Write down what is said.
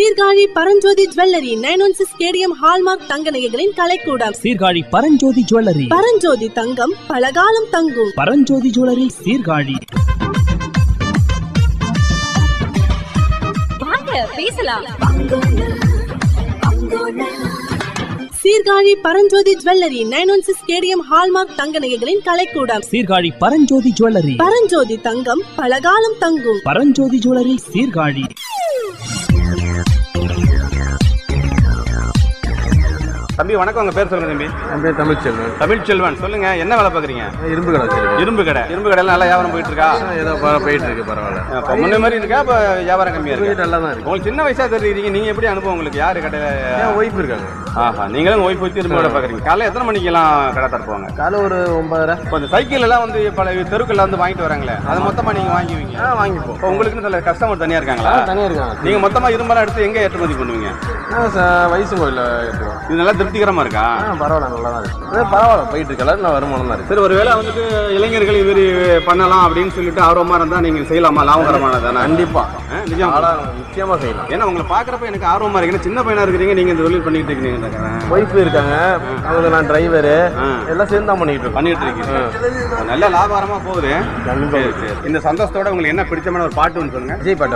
Sirkazhi Paranjothi jewellery nine one six KDM hallmark தங்க நகைகளின் கலைக்கூடம் சீர்காழி பரஞ்சோதி ஜுவல்லரி பரஞ்சோதி தங்கம் பலகாலம் தங்கும் பரஞ்சோதி ஜுவல்லரி சீர்காழி வாங்க பேசலாம் Sirkazhi Paranjothi jewellery nine one six KDM hallmark தங்க நகைகளின் கலைக்கூடம் சீர்காழி பரஞ்சோதி ஜுவல்லரி பரஞ்சோதி தங்கம் பலகாலம் தங்கும் பரஞ்சோதி ஜுவல்லரி சீர்காழி தம்பி வணக்கம் உங்க பேர் சொல்லுங்க தம்பி என் பேர் தமிழ்ச்செல்வன் தமிழ் செல்வன் சொல்லுங்க என்ன வேலை பாக்குறீங்க இரும்பு கடை வச்சிருக்கேன் இரும்பு கடை இரும்பு கடையில நல்லா வியாபாரம் போயிட்டு இருக்கா ஏதோ பர- போயிட்டு இருக்கு பரவாயில்ல அப்ப முன்ன மாதிரி இருக்கா இப்ப வியாபாரம் கம்மியா போயிட்டு இருக்கு நல்லா தான் இருக்கு உங்களுக்கு சின்ன வயசா தெரியுறீங்க நீங்க எப்படி அனுபவம் உங்களுக்கு யாரு கடையில என் ஒய்ஃப் இருக்காங்க ஆஹா நீங்களும் ஓய்வு வச்சு இரும்பு கடை பாக்குறீங்க காலைல எத்தனை மணிக்கெல்லாம் கடை திறப்பாங்க காலை ஒரு ஒன்பதரை இப்போ இந்த சைக்கிள் எல்லாம் வந்து பல தெருக்கள்ல வந்து வாங்கிட்டு வராங்களே அது மொத்தமா நீங்க வாங்கிக்குவீங்க ஆ வாங்கிப்போம் இப்போ உங்களுக்குன்னு சில கஸ்டமர் தனியா இருக்காங்களா தனியாக இருக்காங்க நீங்க மொத்தமா இரும்பெல்லாம் எடுத்து எங்க ஏற்றுமதி பண்ணுவீங்க ஆ, ச- வயசு கோயிலில் எடுத்துவோம் இது நல்லா திருப்திகரமா இருக்கா ஆ பரவாயில்ல நல்லா தான் இருக்கு ஆ, பரவாயில்ல போயிட்டு இருக்கல நான் வருமானம் தான் இருக்கு சரி ஒருவேளை வந்துட்டு இளைஞர்கள் இது மாதிரி பண்ணலாம் அப்படின்னு சொல்லிட்டு ஆர்வமா இருந்தா நீங்க செய்யலாமா லாபகரமானதானே கண்டிப்பா ஆ, நிஜம் ஆளா நிச்சயமா செய்யலாம் ஏன்னா உங்களை பாக்குறப்ப எனக்கு ஆர்வமா இருக்கு ஏன்னா சின்ன பையனா இருக்கிறீங்க நீங்க இந்த தொழில் பண்ணிட்டு இருக்கீங்க ஒய்ஃப் இருக்காங்க அவங்க நான் டிரைவரு ஆ. எல்லாம் சேர்ந்து தான் பண்ணிட்டு இருக்கோம் பண்ணிட்டு இருக்கீங்க நல்ல லாபகரமா போகுது கண்டிப்பா சரி, சரி. இந்த சந்தோஷத்தோட உங்களுக்கு என்ன பிடிச்சமான ஒரு பாட்டு ஒன்று சொல்லுங்க விஜய் பாட்டு